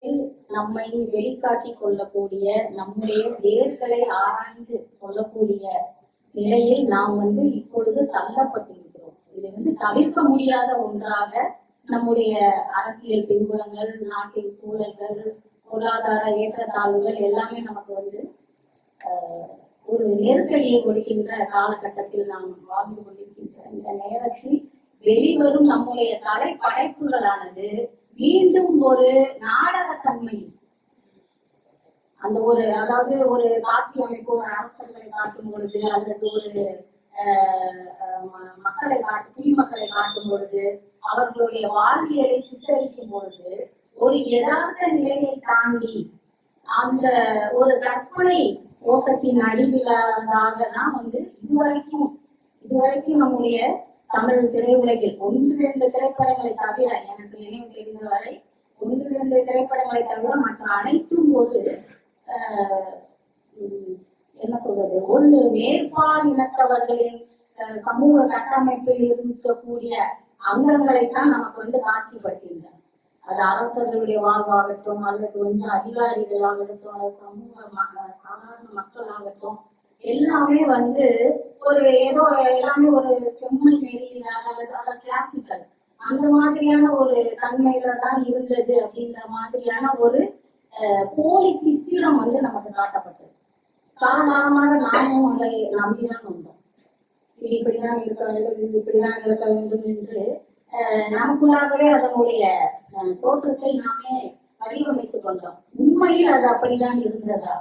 உலகில் நம்மை வெளிக்காட்டிக் கொள்ளக்கூடிய நம்முடைய வேர்களை ஆராய்ந்து சொல்லக்கூடிய நிலையில் நாம் வந்து இப்பொழுது தள்ளப்பட்டிருக்கிறோம் இது வந்து தவிர்க்க முடியாத ஒன்றாக நம்முடைய அரசியல் பின்புலங்கள் நாட்டின் சூழல்கள் பொருளாதார ஏற்றத்தாழ்வுகள் எல்லாமே நமக்கு வந்து ஆஹ், ஒரு நெருக்கடியை கொடுக்கின்ற காலகட்டத்தில் நாம் வாழ்ந்து கொண்டிருக்கின்ற இந்த நேரத்தில் வெளிவரும் நம்முடைய கலை படைப்புகளானது மீண்டும் ஒரு நாடகத்தன்மை அந்த ஒரு அதாவது ஒரு காட்சி அமைப்பு ஒரு அரசர்களை காட்டும் பொழுது அல்லது ஒரு ஆஹ், ஆஹ், ம- மக்களை காட்டு குடிமக்களை காட்டும் பொழுது அவர்களுடைய வாழ்வியலை சித்தரிக்கும் பொழுது ஒரு யதார்த்த நிலையை தாண்டி அந்த ஒரு கற்பனை ஓட்டத்தின் அடிவிலாக தான் வந்து இதுவரைக்கும் இதுவரைக்கும் நம்முடைய தமிழ் திரையுலகில் ஒன்று இரண்டு திரைப்படங்களை தவிர எனக்கு நினைவு தெரிந்த வரை ஒன்று இரண்டு திரைப்படங்களை தவிர மற்ற அனைத்தும் ஒரு ஆஹ், உம், என்ன சொல்றது ஒரு மேற்பால் இனத்தவர்களின் ஆஹ், சமூக கட்டமைப்பில் இருக்கக்கூடிய அங்கங்களை தான் நமக்கு வந்து காட்சிப்படுத்தியிருந்தார் அது அரசர்களுடைய வாழ்வாகட்டும் அல்லது வந்து அதிகாரிகளாகட்டும் அல்லது சமூக ம- சாதாரண மக்களாகட்டும் எல்லாமே வந்து ஒரு ஏதோ எல்லாமே ஒரு செம்மை நெறியினால அல்லது அதாவது கிளாசிக்கல் அந்த மாதிரியான ஒரு தன்மையில தான் இருந்தது அப்படின்ற மாதிரியான ஒரு அஹ், போலி சித்திரம் வந்து நமக்கு காட்டப்பட்டது காலகாலமாக நாமும் அதை நம்பிதான் வந்தோம் இது இப்படிதான் இருக்க வேண்டும் இது இப்படிதான் இருக்க வேண்டும் என்று அஹ், நமக்குள்ளாகவே அதனுடைய அஹ், தோற்றத்தை நாமே வடிவமைத்துக் கொண்டோம் உண்மையில் அது அப்படிதான் இருந்ததா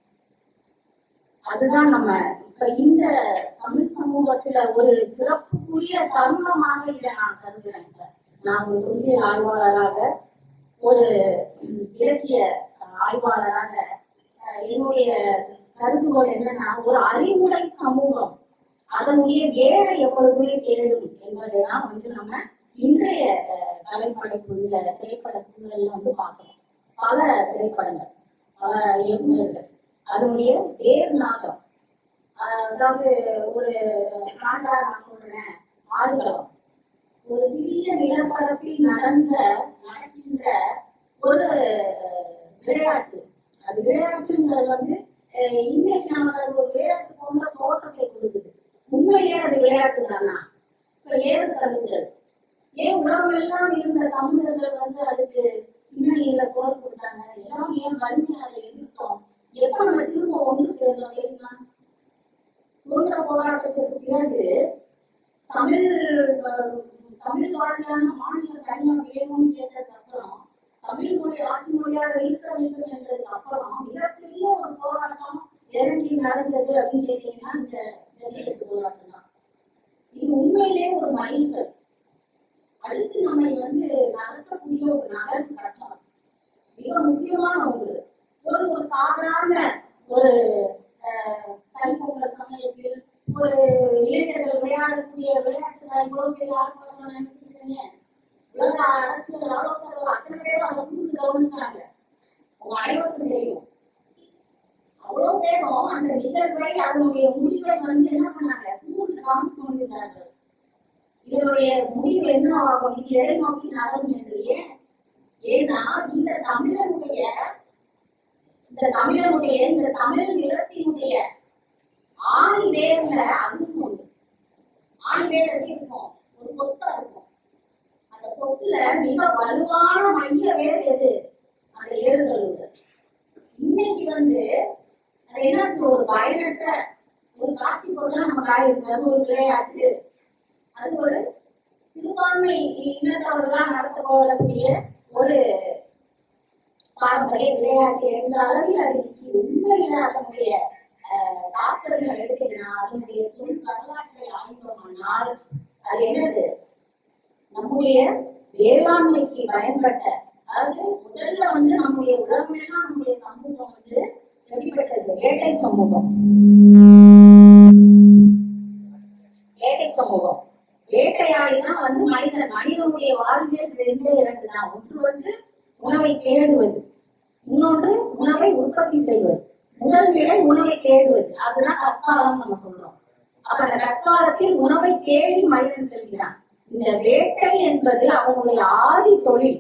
அதுதான் நம்ம இப்ப இந்த தமிழ் சமூகத்துல ஒரு சிறப்புக்குரிய தருணமாக இதை நான் கருதுறேன் இப்ப. நான் ஒரு துல்லிய ஆய்வாளராக ஒரு உம், இலக்கிய அஹ், ஆய்வாளராக அஹ், என்னுடைய கருதுகோள் என்னன்னா ஒரு அறிவுடை சமூகம் அதனுடைய வேரை எப்பொழுதுமே தேடும் என்பதைதான் வந்து நம்ம இன்றைய அஹ், கலைப்படைப்பு இந்த திரைப்பட சூழல்ல வந்து பார்க்கணும் பல திரைப்படங்கள் பல இயக்குநர்கள் அதனுடைய வேர் நாகம் ஆஹ் அதாவது ஒரு சான்றா நான் சொல்றேன் ஆடுகளம் ஒரு சிறிய நிலப்பரப்பில் நடந்த நடக்கின்ற ஒரு அஹ், விளையாட்டு அது விளையாட்டுன்றது வந்து அஹ், இன்னைக்கு நமக்கு அது ஒரு விளையாட்டு போன்ற தோற்றத்தை கொடுக்குது உண்மையிலேயே அது விளையாட்டு தானா இப்ப ஏறு தழுவுதல் ஏன் உலகம் எல்லாம் இருந்த தமிழர்கள் வந்து அதுக்கு பின்னணியில குரல் கொடுத்தாங்க எல்லாரும் ஏன் வலிமையா அதை எதிர்த்தோம் எப்ப நம்ம திரும்ப ஒன்று சேர்ந்தோம் தெரியுமா சுதந்திர போராட்டத்திற்கு பிறகு தமிழ் அஹ், தமிழ் வாழ்க்கையான மாநிலம் தனியா வேணும்னு கேட்டதுக்கு அப்புறம் தமிழ் மொழி ஆட்சி மொழியாக இருக்க வேண்டும் என்றதுக்கு அப்புறம் மிகப்பெரிய ஒரு போராட்டம் இறங்கி நடந்தது அப்படின்னு கேட்டீங்கன்னா இந்த ஜல்லிக்கட்டு போராட்டம் தான் இது உண்மையிலே ஒரு மைல்கல் அடுத்து நம்மை வந்து நகர்த்தக்கூடிய ஒரு நகர்வு கட்டம் மிக முக்கியமான ஒன்று ஒரு ஒரு சாதாரண ஒரு அஹ், தைப்பொங்கல் சமயத்தில் ஒரு இளைஞர்கள் விளையாடக்கூடிய விளையாட்டுகளை இவ்வளவு பெரிய ஆர்ப்பாட்டம் நினைச்சிருக்கீங்க உலக அரசியல் ஆலோசகர்கள் அத்தனை பேரும் அதை கூர்ந்து கவனிச்சாங்க உங்க அனைவருக்கும் தெரியும் அவ்வளவு பேரும் அந்த நிகழ்வை அதனுடைய முடிவை வந்து என்ன பண்ணாங்க கூர்ந்து கவனித்து கொண்டிருந்தார்கள் இதனுடைய முடிவு என்ன ஆகும் இது எதை நோக்கி நகரும் என்று ஏன் ஏன்னா இந்த தமிழனுடைய இந்த தமிழனுடைய இந்த தமிழ் நிலத்தினுடைய ஆணி வேர்ல அதுவும் உண்டு ஆணி வேர் எப்படி இருக்கும் ஒரு கொத்தா இருக்கும் அந்த கொத்துல மிக வலுவான மைய வேர் எது அந்த ஏறுதழுவுதல் இன்னைக்கு வந்து அது என்னாச்சு ஒரு பயனற்ற ஒரு காட்சி பொருளா நம்ம காயிடுச்சு அது ஒரு விளையாட்டு அது ஒரு சிறுபான்மை இனத்தவர்களால் நடத்தப்படக்கூடிய ஒரு பாரம்பரிய விளையாட்டு என்ற அளவில் அது நிற்கிது. உண்மையில அதனுடைய அஹ், தாக்கங்கள் எடுத்தீங்கன்னா அதனுடைய தொழில் வரலாற்றை ஆய்ந்தோமானால் அது என்னது நம்முடைய வேளாண்மைக்கு பயன்பட்ட அதாவது முதல்ல வந்து நம்முடைய உலகமெல்லாம் நம்முடைய சமூகம் வந்து எப்படிப்பட்டது வேட்டை சமூகம் வேட்டை சமூகம் வேட்டையாடிதான் வந்து மனிதன் மனிதனுடைய வாழ்வியல் ரெண்டே இரண்டு தான் ஒன்று வந்து உணவை தேடுவது இன்னொன்று உணவை உற்பத்தி செய்வது முதல் நிலை உணவை தேடுவது அதுதான் கற்காலம் நம்ம சொல்றோம் அப்ப அந்த கற்காலத்தில் உணவை தேடி மனிதன் செல்கிறான் இந்த வேட்டை என்பது அவனுடைய ஆதி தொழில்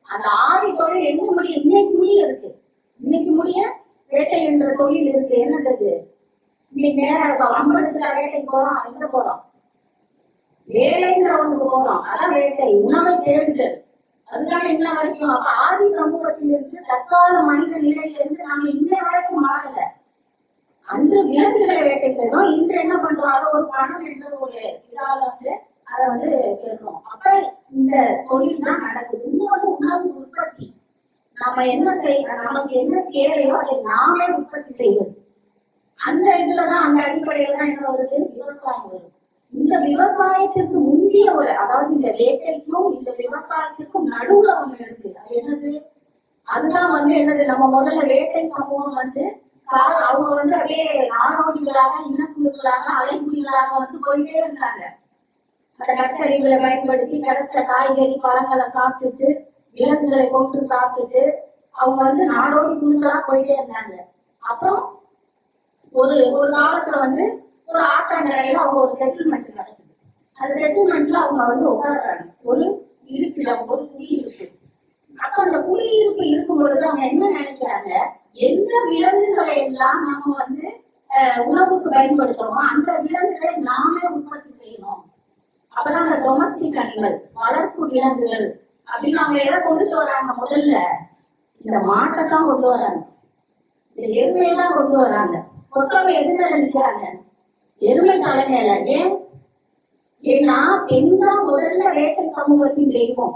அந்த ஆதி தொழில் எங்க முடியும் இன்னைக்கு முடிய இருக்கு இன்னைக்கு முடிய வேட்டை என்ற தொழில் இருக்கு என்னது அது? இன்னைக்கு நேரம் அம்பலத்துல வேட்டைக்கு போறோம் எங்க போறோம் வேலைங்கிறவனுக்கு போறோம் அதான் வேட்டை உணவை தேடுதல் அதுதான் என்ன வரைக்கும் அப்ப ஆதி சமூகத்திலிருந்து தற்கால மனித நிலையிலிருந்து நாம இன்ன வரைக்கும் மாறல அன்று விலங்குகளை வேட்டை செய்தோம் இன்று என்ன பண்றோம் அதை ஒரு பணம் என்ற ஒரு இதால வந்து அதை வந்து பெறுறோம் அப்ப இந்த தொழில் தான் நடக்குது இன்னொரு உணவு உற்பத்தி நாம என்ன செய்ய நமக்கு என்ன தேவையோ அதை நாமே உற்பத்தி செய்வது அந்த இதுலதான் அந்த அடிப்படையில தான் என்ன வருது விவசாயம் வரும் இந்த விவசாயத்திற்கு முந்திய ஒரு அதாவது இந்த வேட்டைக்கும் இந்த விவசாயத்திற்கும் நடுவுல ஒண்ணு இருக்கு அது என்னது அதுதான் வந்து என்னது நம்ம முதல்ல வேட்டை சமூகம் வந்து கா- அவங்க வந்து அப்படியே நாடோடிகளாக இனக்குழுக்களாக அலைக்குழிகளாக வந்து போயிட்டே இருந்தாங்க அந்த கட்டறிவுகளை பயன்படுத்தி கிடைச்ச காய்கறி பழங்களை சாப்பிட்டுட்டு விலங்குகளை கொண்டு சாப்பிட்டுட்டு அவங்க வந்து நாடோடி குழுக்களா போயிட்டே இருந்தாங்க அப்புறம் ஒரு ஒரு காலத்துல வந்து ஒரு ஆற்றங்கரையில அவங்க ஒரு செட்டில்மெண்ட் நடக்குது அந்த செட்டில்மெண்ட்ல அவங்க வந்து உட்கார்றாங்க ஒரு இருப்பிடம் ஒரு குடியிருப்பு அப்ப அந்த குடியிருப்பு இருக்கும் பொழுது அவங்க என்ன நினைக்கிறாங்க எந்த விலங்குகளை எல்லாம் நம்ம வந்து அஹ், உணவுக்கு பயன்படுத்துறோமோ அந்த விலங்குகளை நாமே உற்பத்தி செய்யணும் அப்பதான் அந்த டொமஸ்டிக் அனிமல் வளர்ப்பு விலங்குகள் அப்படின்னு அவங்க எதை கொண்டுட்டு வராங்க முதல்ல இந்த மாட்டை தான் கொண்டு வராங்க இந்த எருமையை தான் கொண்டு வராங்க கொட்டவை எது மேல நிக்கிறாங்க எருமை தலைமையில ஏன் ஏன்னா பெண் தான் முதல்ல வேட்டை சமூகத்தின் தெய்வம்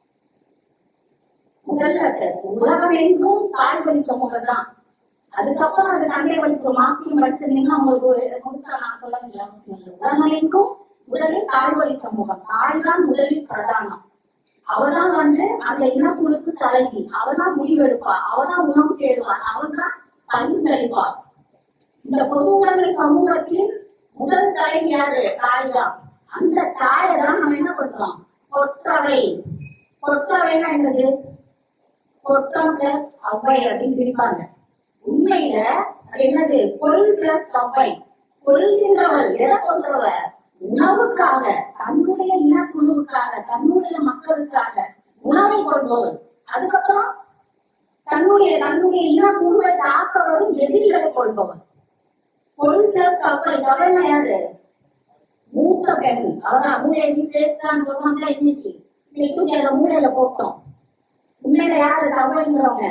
முதல்ல உலகம் எங்கும் தாய் வழி சமூகம் தான் அதுக்கப்புறம் அது தந்தை வழி சமூகம் மாசியம் படிச்சிருந்தீங்கன்னா உங்களுக்கு ஒரு- முழுசா நான் சொல்ல வேண்டிய அவசியம் இல்லை உலகம் எங்கும் முதலில் தாய் வழி சமூகம் தாய் தான் முதலில் பிரதானம் அவதான் வந்து அந்த இனக்குழுக்கு தலைவி அவதான் முடிவெடுப்பா அவதான் உணவு தேடுவா அவதான் பகிர்ந்தளிப்பா இந்த பொது உடைமை சமூகத்தின் முதல் தலைவி யாரு தாய் தான் அந்த தாயை தான் நம்ம என்ன பண்றோம் கொற்றவை கொற்றவைன்னா என்னது கொற்றம் பிளஸ் அவ்வை அப்படின்னு பிரிப்பாங்க உண்மையில அது என்னது கொள் பிளஸ் அவ்வை கொள்கின்றவள் எதை கொன்றவ உணவுக்காக தன்னுடைய இனக்குழுவுக்காக தன்னுடைய மக்களுக்காக உணவை கொள்பவள் அதுக்கப்புறம் தன்னுடைய தன்னுடைய இனக்குழுவை தாக்க வரும் எதிரிகளை கொள்பவள் கொள் பிளஸ் அவ்வை கவலை யாரு மூத்த பெண் அவதான் மூளையை சேஸ்டான்னு சொல்லுவாங்க இன்னைக்கு இன்னைக்கு தூக்கி அந்த மூளையில போட்டோம் உண்மையில யாரு தவறுங்கிறவங்க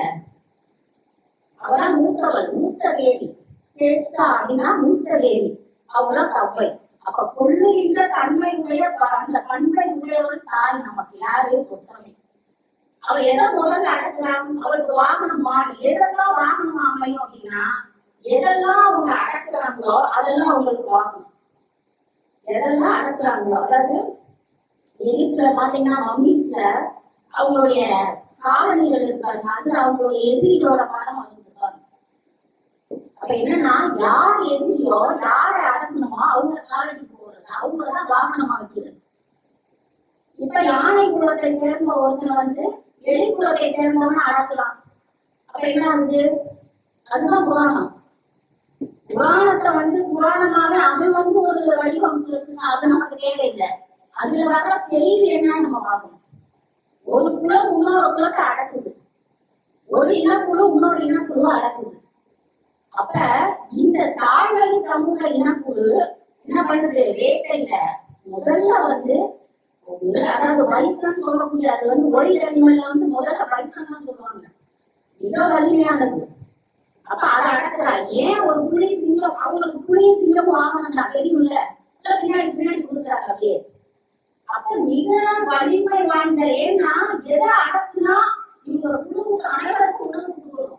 அவதான் மூத்தவள் மூத்த தேவி சேஷ்டா அப்படின்னா மூத்த தேவி அவதான் தவ்வை அப்ப கொள்ளுகின்ற தன்மை உடைய ப- அந்த பண்பை உடையவள் தாய் நமக்கு யாரு கொத்தமை அவ எதை முதல்ல அடக்குறாங்க அவளுக்கு வாகனம் மாடு எதெல்லாம் வாகனம் அமையும் அப்படின்னா எதெல்லாம் அவங்க அடக்குறாங்களோ அதெல்லாம் அவங்களுக்கு வாங்கணும் எதெல்லாம் அடக்குறாங்களோ அதாவது எகிப்துல பாத்தீங்கன்னா மம்மிஸ்ல அவங்களுடைய காலனிகள் இருப்பாங்க அதுல அவங்களுடைய எதிரிகளோட படம் அமைச்சிருப்பாங்க அப்ப என்னன்னா யார் எதிரியோ யாரை அடக்கணுமோ அவங்க காலனி போறது அவங்கதான் வாகனமா வைக்கிறது இப்ப யானை குலத்தை சேர்ந்த ஒருத்தனை வந்து எலி குலத்தை சேர்ந்தவன அடக்கலாம் அப்ப என்ன ஆகுது அதுதான் புராணம் புராணத்தை வந்து புராணமாவே அவன் வந்து ஒரு வடிவமைச்சு வச்சுன்னா அது நமக்கு தேவையில்லை அதுல வர செய்தி என்னன்னு நம்ம பார்க்கணும் ஒரு குலம் இன்னொரு குலத்தை அடக்குது ஒரு இனக்குழு இன்னொரு இனக்குழு அடக்குது அப்ப இந்த தாய்வழி சமூக இனக்குழு என்ன பண்ணுது வேட்டையில முதல்ல வந்து ஒரு அதாவது பைசன் சொல்லக்கூடிய அது வந்து ஒயிட் அனிமல்ல வந்து முதல்ல பைசன் தான் சொல்லுவாங்க மிக வலிமையானது அப்ப அதை அடக்குறா ஏன் ஒரு புலி சிங்கம் அவங்களுக்கு புலி சிங்கம் வாங்கணும்னா தெரியும்ல இல்ல பின்னாடி பின்னாடி கொடுக்குறாங்க அப்படியே அப்ப மிக வலிமை வாய்ந்த ஏன்னா எதை அடக்குனா இவங்க குடும்பத்து அனைவருக்கும் உணவு கொடுக்கணும்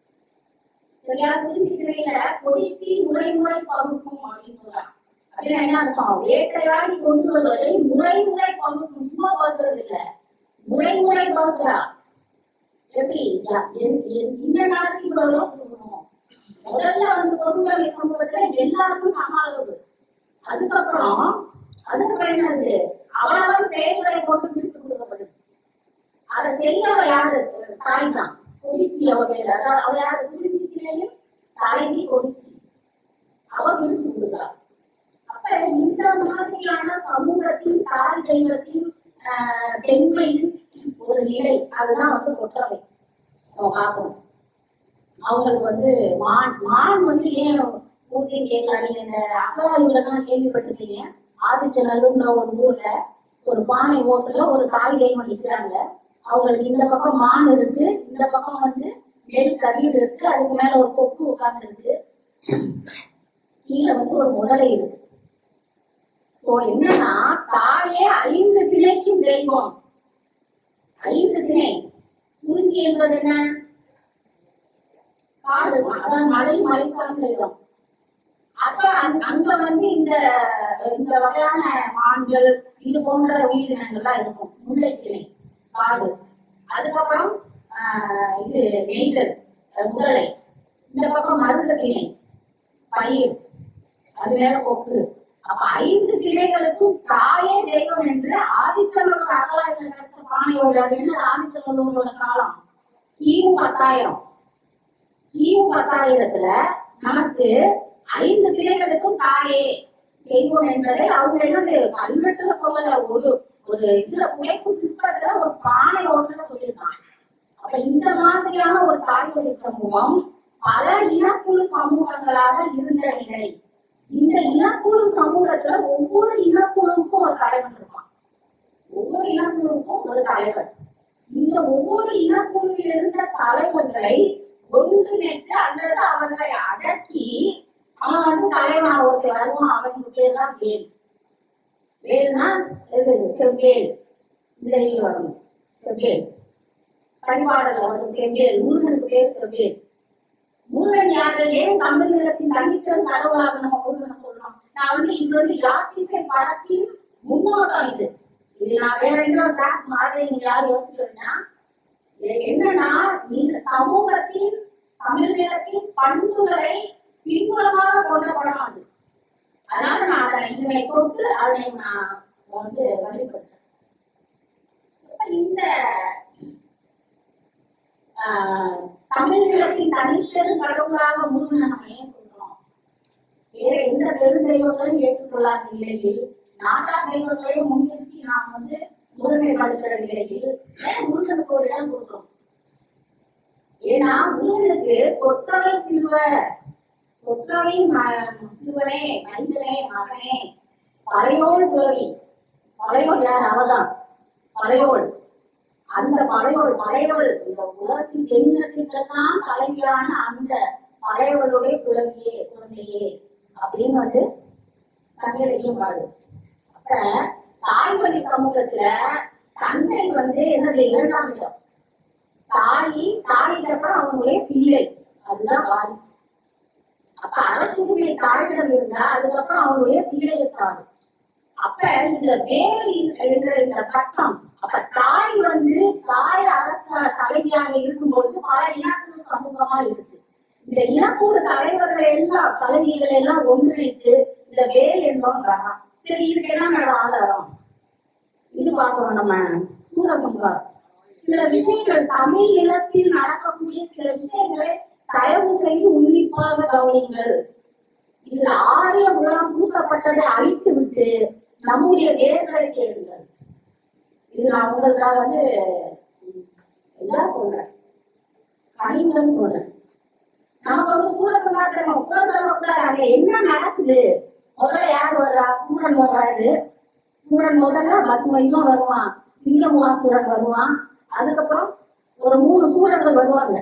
சரியா புரிஞ்சுக்கிறீங்கள கொடிச்சி முறை முறை பகுக்கும் அப்படின்னு சொல்றாங்க அப்படின்னா என்ன அர்த்தம் வேட்டையாடி கொண்டு வருவதை முறை முறை பகுக்கும் சும்மா பகுக்கிறது இல்ல முறை முறை பகுக்கிறா எப்படி யா- என்- என்- இந்த நாளுக்கு இவ்வளவு ரூபா கொடுக்கணும் முதல்ல வந்து பொதுமறை சமூகத்துல எல்லாருக்கும் சம அளவு அதுக்கப்புறம் அதுக்கப்புறம் என்னது அவரவர் செயல்களை கொண்டு பிரித்து கொடுக்கப்படுது அதை செய்யறவ யாரு தாய் தான் கொடிச்சி அவ பேர் அதாவது அவ யாரு குறிச்சிக்கிலேயும் தலைவி கொடிச்சி அவ பிரிச்சு கொடுக்குறா அப்ப இந்த மாதிரியான சமூகத்தின் தாய் தெய்வத்தின் ஆஹ், பெண்மையின் ஒரு நிலை அதுதான் வந்து கொற்றவை நம்ம பார்க்கணும் அவங்களுக்கு வந்து மான் மான் வந்து ஏன் ஊத்தின்னு கேட்கலாம் நீங்க இந்த அகவாயுல தான் கேள்விப்பட்டிருப்பீங்க ஆதிச்சநல்லூர்ன்ற ஒரு ஊர்ல ஒரு பானை ஓட்டுல ஒரு தாய் தெய்வம் நிக்கிறாங்க அவங்களுக்கு இந்த பக்கம் மான் இருக்கு இந்த பக்கம் வந்து நெல் கதிர் இருக்கு அதுக்கு மேல ஒரு கொக்கு உட்கார்ந்து இருக்கு கீழே வந்து ஒரு முதலை இருக்கு சோ என்னன்னா தாயே ஐந்து திணைக்கும் தெய்வம் ஐந்து திணை குறிஞ்சி என்பது என்ன காடு அதான் மலை மலை சார்ந்த இடம் அப்ப அங்க- அங்க வந்து இந்த இந்த வகையான மான்கள் இது போன்ற உயிரினங்கள்லாம் இருக்கும் முல்லை திணை காடு அதுக்கப்புறம் ஆஹ், இது நெய்தல் அஹ், முதலை இந்த பக்கம் மருந்த திணை பயிர் அது மேல கொக்கு அப்ப ஐந்து திணைகளுக்கும் தாயே தெய்வம் என்று ஆதிச்சல்லூர் அகலாயத்தில் கிடைச்ச பானையோட அது என்ன ஆதிச்சல்லூரோட காலம் கிமு பத்தாயிரம் கிமு பத்தாயிரத்துல நமக்கு ஐந்து திணைகளுக்கும் தாயே தெய்வம் என்பதை அவங்க என்னது கல்வெட்டுல சொல்லல ஒரு ஒரு இதுல புடைப்பு சிற்பத்துல ஒரு பானை ஓட்டுல சொல்லியிருக்காங்க அப்ப இந்த மாதிரியான ஒரு தாய்மொழி சமூகம் பல இனக்குழு சமூகங்களாக இருந்த நிலை இந்த இனக்குழு சமூகத்துல ஒவ்வொரு இனக்குழுவுக்கும் ஒரு தலைவன் இருப்பான் ஒவ்வொரு இனக்குழுவுக்கும் ஒரு தலைவன் இந்த ஒவ்வொரு இனக்குழுவில் இருந்த தலைவர்களை ஒன்றிணைத்து அல்லது அவர்களை அடக்கி அவன் வந்து தலைவனா ஒருத்தர் வருவான் அவனுக்கு பேர் தான் வேல் வேல்னா எது செவ்வேல் இந்த இதுல வரணும் செவ்வேல் பரிபாடல வந்து செவ்வேல் முருகனுக்கு பேர் செவ்வேல் முருகன் யாரு ஏன் தமிழ் நிலத்தின் தனிப்பெரும் கடவுளாக நம்ம முருகனை சொல்றோம் நான் வந்து இது வந்து யாத்திசை படத்தின் முன்னோட்டம் இது இது நான் வேற எங்கேயோ பேக் மாதிரி நீங்க யாரும் யோசிக்கிறீங்கன்னா இது என்னன்னா இந்த சமூகத்தின் தமிழ் நிலத்தின் பண்புகளை பின்புலமாக கொண்ட படம் அது அதனால நான் அதை இதனை கொடுத்து அதை நான் வந்து வழிபட்டேன் இப்ப இந்த ஆஹ், தமிழ் நிலத்தின் தனிப்பெரும் கடவுளாக முருகனை நம்ம ஏன் சொல்றோம் வேற எந்த பெருந்தெய்வங்களையும் ஏற்றுக்கொள்ளாத நிலையில் நாட்டார் தெய்வங்களையும் முன்னிறுத்தி நாம் வந்து முதன்மைப்படுத்துற நிலையில் ஏன் முருகனுக்கு ஒரு இடம் கொடுக்கிறோம் ஏன்னா முருகனுக்கு கொற்றவை சிறுவ கொற்றவை ம- சிறுவனே மைந்தனே மகனே பழையோள் புலவி பழையோள் யார் அவதான் பழையோள் அந்த பழையோள் பழையவள் இந்த உலகத்தின் பெண்ணினத்திற்கெல்லாம் தலைவியான அந்த பழையவளுடைய குழந்தையே குழந்தையே அப்படின்னு வந்து சங்க இலக்கியம் பாடு அப்ப தாய்மொழி சமூகத்துல தந்தை வந்து என்னது இரண்டாம் இடம் தாய் தாய்க்கு அப்புறம் அவங்களுடைய பிள்ளை அதுதான் வாரிசு அப்ப அரசுரிமை தாயிடம் இருந்தா அதுக்கப்புறம் அவங்களுடைய பிள்ளையை சாரும் அப்ப இந்த வேல் என்ற இந்த பட்டம் அப்ப தாய் வந்து தாய் அரச தலைவியாக இருக்கும்போது பல இனக்குழு சமூகமா இருக்கு இந்த இனக்குழு தலைவர்கள் எல்லாம் தலைவிகள் எல்லாம் ஒன்றிணைத்து இந்த வேல் என்பவன் வரான் சரி இதுக்கு என்ன மேடம் ஆதாரம் இது பார்க்கிறோம் நம்ம சூரசம்ஹாரம் சில விஷயங்கள் தமிழ் நிலத்தில் நடக்கக்கூடிய சில விஷயங்களை தயவு செய்து உன்னிப்பாக கவனிங்கள் இதில் ஆரிய உலகம் பூசப்பட்டதை அழித்து விட்டு நம்முடைய வேர்களை கேளுங்கள் இது நான் உங்களுக்காக வந்து உம், எல்லாம் சொல்றேன் கனிவுடன் சொல்றேன் நமக்கு வந்து சூரசங்காரத்தை நம்ம உட்கார்ந்து உட்கார அங்க என்ன நடக்குது முதல்ல யார் வர்றா சூரன் வர்றாரு சூரன் முதல்ல பத்மையுமா வருவான் சிங்கமுகாசுரன் வருவான் அதுக்கப்புறம் ஒரு மூணு சூரர்கள் வருவாங்க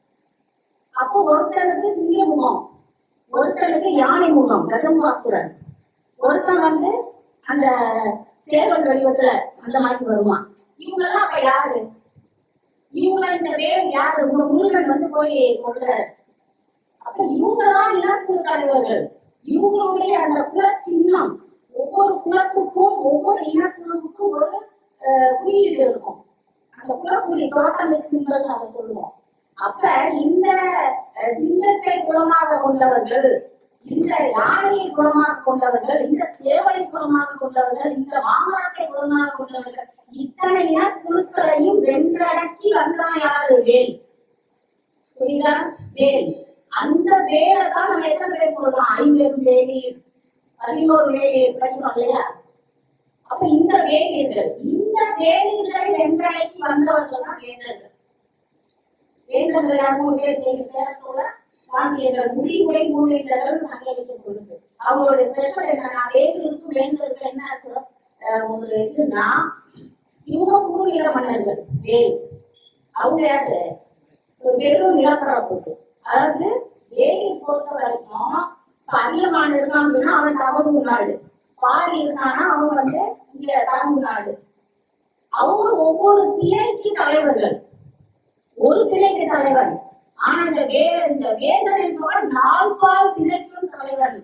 அப்போ ஒருத்தனுக்கு சிங்கமுகம் ஒருத்தனுக்கு யானை முகம் கஜமுகாசுரன் ஒருத்தன் வந்து அந்த சேவல் வடிவத்துல அந்த மாதிரி வருவான் இவங்க எல்லாம் அப்ப யாரு இவங்கள இந்த வேல் யாரு உங்க முருகன் வந்து போய் கொள்றாரு அப்ப இவங்கதான் இனக்குழு தலைவர்கள் இவங்களுடைய அந்த குல சின்னம் ஒவ்வொரு குலத்துக்கும் ஒவ்வொரு இனக்குழுவுக்கும் ஒரு அஹ், குறியீடு இருக்கும் அந்த குலக்குறி டோட்டமிக் சிம்பல் நாங்க சொல்லுவோம் அப்ப இந்த அஹ், சிங்கத்தை குலமாக கொண்டவர்கள் இந்த யானையை குலமாக கொண்டவர்கள் இந்த சேவலை குலமாக கொண்டவர்கள் இந்த மாமரத்தை குலமாக கொண்டவர்கள் இத்தனை இனக்குழுக்களையும் வென்றடக்கி வந்தவன் யாரு வேல் புரியுதா வேல் அந்த வேலை தான் நம்ம எத்தனை பேர் சொல்றோம் ஐம்பெரும் வேலீர் பதினோரு வேலீர் படிக்கிறோம் இல்லையா அப்ப இந்த வேலீர்கள் இந்த வேலீர்களை வென்றடைக்கு வந்தவர்கள் தான் வேந்தர்கள் வேந்தர்கள் யார் மூணு பேர் நீங்க சேர சொல்ல பாண்டியர்கள் முடிவுரை மூவேந்தர்கள் சங்கரிக்க சொல்லுது அவங்களுடைய ஸ்பெஷல் என்னன்னா வேந்தருக்கு வேந்தருக்கு என்ன சிறப்பு, அஹ், ஒரு இதுன்னா இவங்க மூணு நில மன்னர்கள் வேல் அவங்க யாரு ஒரு வெறும் நிலப்பரப்புக்கு அதாவது வேலை பொறுத்த வரைக்கும் இப்ப அதிகமான இருக்கான் அப்படின்னா அவன் தகவல் நாடு பாதி இருக்கானா அவன் வந்து இங்க தகவல் நாடு அவங்க ஒவ்வொரு திணைக்கு தலைவர்கள் ஒரு திணைக்கு தலைவன் ஆனா இந்த வே இந்த வேந்தன் என்பவன் நால்பால் திணைக்கும் தலைவன்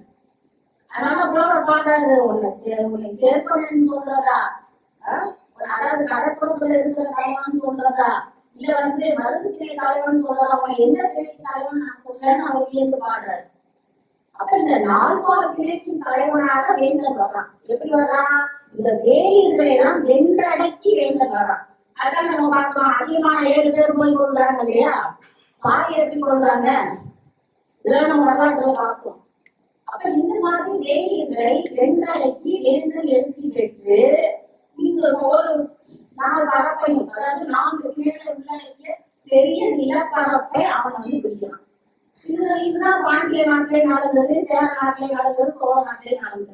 அதனால புலவர் பாடுறாரு உன்னை சே உன்னை சேர்ப்பனன்னு சொல்றதா ஆஹ்? அதாவது கடற்புறத்துல இருக்கிற தலைவன் சொல்றதா இல்ல வந்து மருந்து திணை தலைவன் சொல்றதா உன்னை எந்த திணைக்கு தலைவன் நான் சொல்றேன்னு அவர் வியந்து பாடுறாரு அப்ப இந்த நால்பால திணைக்கும் தலைவனாக வேந்தன் வர்றான் எப்படி வர்றான் இந்த வேலியர்களை எல்லாம் வென்றடக்கி வேந்தன் வர்றான் அதான் நம்ம பார்க்கலாம் அதிகமான ஏழு பேர் போய் கொள்றாங்க இல்லையா பாதி எப்படி கொள்றாங்க இதெல்லாம் நம்ம வரலாற்றுல பார்ப்போம் அப்ப இந்த மாதிரி வேலியர்களை வென்றடக்கி வேந்தன் எழுச்சி பெற்று இந்த ஒரு நாலு பரப்பையும் அதாவது நான்கு கீழே உள்ளடக்கிய பெரிய நிலப்பரப்பை அவன் வந்து பிடிக்கிறான் இது இதுதான் பாண்டிய நாட்டிலே நடந்தது சேர நாட்டிலே நடந்தது சோழ நாட்டிலே நடந்தது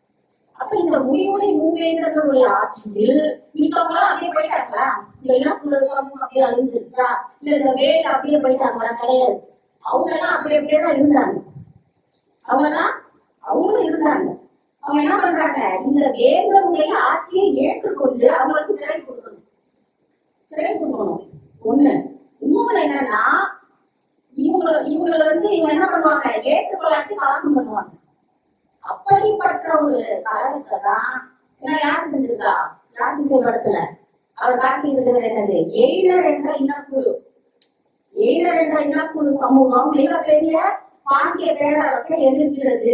அப்ப இந்த முடிவுரை மூவேந்தர்களுடைய ஆட்சியில் மித்தவங்க அப்படியே போயிட்டாங்களா இந்த இனக்குழு சமூகம் அப்படியே அழிஞ்சிருச்சா இல்ல இந்த வேலை அப்படியே போயிட்டாங்களா கிடையாது அவங்க எல்லாம் அப்படி அப்படியே தான் இருந்தாங்க அவங்க எல்லாம் அவங்களும் இருந்தாங்க அவங்க என்ன பண்றாங்க இந்த வேந்தருடைய ஆட்சியை ஏற்றுக்கொண்டு அவங்களுக்கு திரை கொடுக்கணும் திரை கொடுக்கணும் ஒண்ணு இன்னொன்னு என்னன்னா இவங்க இவங்களை வந்து இவங்க என்ன பண்ணுவாங்க ஏற்றுக்கொள்ளாட்டி கலகம் பண்ணுவாங்க அப்படிப்பட்ட ஒரு கலகத்தை தான் என்ன யார் செஞ்சிருக்கா ராஜ்ய படத்துல அவர் காட்டி இருக்கிறது என்னது எயிலர் என்ற இனக்குழு எயிலர் என்ற இனக்குழு சமூகம் மிகப்பெரிய பாண்டிய பேரரசை எதிர்க்கிறது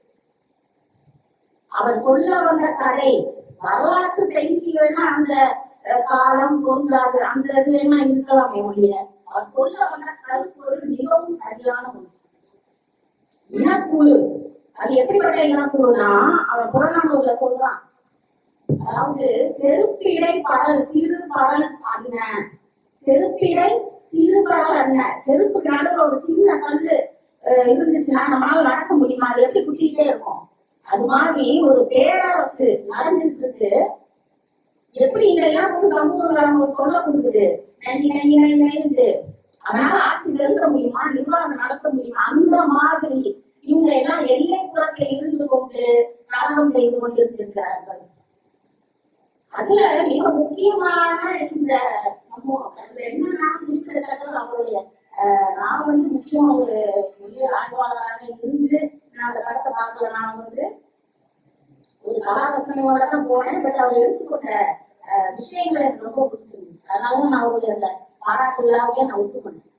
அவர் சொல்ல வந்த கதை வரலாற்று செய்திகள்னா அந்த அஹ், காலம் பொருந்தாது அந்த இது வேணா இருக்கலாமே ஒழிய அவர் சொல்ல வந்த கருப்பொருள் மிகவும் சரியான ஒன்று இனக்குழு அது எப்படிப்பட்ட இனக்குழுனா அவன் புறநானூர்ல சொல்றான் அதாவது செருப்பிடை பரல் சிறு பரல் அண்ண செருப்பிடை சிறு பரல் அண்ண செருப்பு நடுவுல ஒரு சின்ன கல்லு அஹ், இருந்துச்சுன்னா நம்மளால நடக்க முடியுமா அது எப்படி குத்திக்கிட்டே இருக்கும் அது மாதிரி ஒரு பேரரசு நடந்துட்டு இருக்கு எப்படி இதெல்லாம் வந்து சமூகங்கள் அவங்களுக்கு சொல்ல கொடுக்குது நன்றி நன்றி நன்றி நன்றிட்டு அதனால ஆட்சி செலுத்த முடியுமா நிர்வாகம் நடத்த முடியுமா அந்த மாதிரி இவங்க எல்லாம் எல்லை புறத்தில் இருந்து கொண்டு கலகம் செய்து கொண்டிருக்கிறார்கள் அதுல மிக முக்கியமான இந்த சமூகம் அதுல என்னன்னா இருக்கிற தகவல் அவருடைய அஹ், நான் வந்து முக்கியம் ஒரு பெரிய ஆய்வாளராக இருந்து நான் அந்த படத்தை பார்க்கல நான் வந்து ஒரு கலாரசனையோட தான் போனேன் பட் அவர் எடுத்துக்கொண்ட அஹ், விஷயங்கள் எனக்கு ரொம்ப பிடிச்சிருந்துச்சு அதனால தான் நான் அவருடைய அந்த பாராட்டு விழாவையே நான் ஒத்துக்கொண்டேன்